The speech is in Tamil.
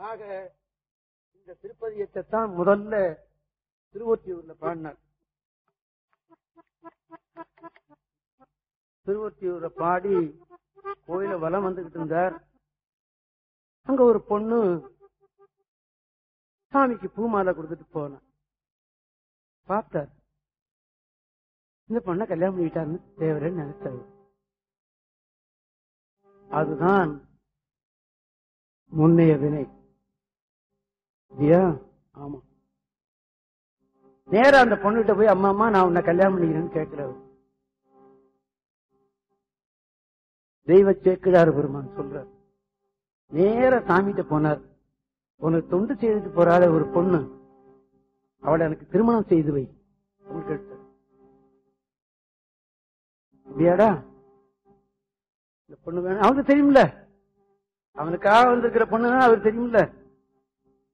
ஆக இந்த திருப்பதியத்தை தான் முதல்ல திருவொற்றியூர்ல பாடினார் திருவொற்றியூர்ல பாடி கோயில வலம் வந்துகிட்டு இருந்தார் அங்க ஒரு பொண்ணு சாமிக்கு பூமாலை கொடுத்துட்டு போன பார்த்தார் இந்த பொண்ணை கல்யாணம் பண்ணிட்டாருன்னு தேவரன்னு நினைச்சாரு அதுதான் முன்னைய வினை இல்லையா ஆமா நேரா அந்த பொண்ணுகிட்ட போய் அம்மா அம்மா நான் உன்னை கல்யாணம் பண்ணிக்கிறேன்னு கேட்கிறவர் தெய்வ சேக்கிழார் பெருமான் சொல்றார் நேர சாமிகிட்ட போனார் உனக்கு தொண்டு செய்துட்டு போறாள ஒரு பொண்ணு அவளை எனக்கு திருமணம் செய்து வை அப்படின்னு கேட்டார் அப்படியாடா இந்த பொண்ணு வேணும் அவனுக்கு தெரியும்ல அவனுக்காக வந்திருக்கிற பொண்ணு அவருக்கு தெரியும்ல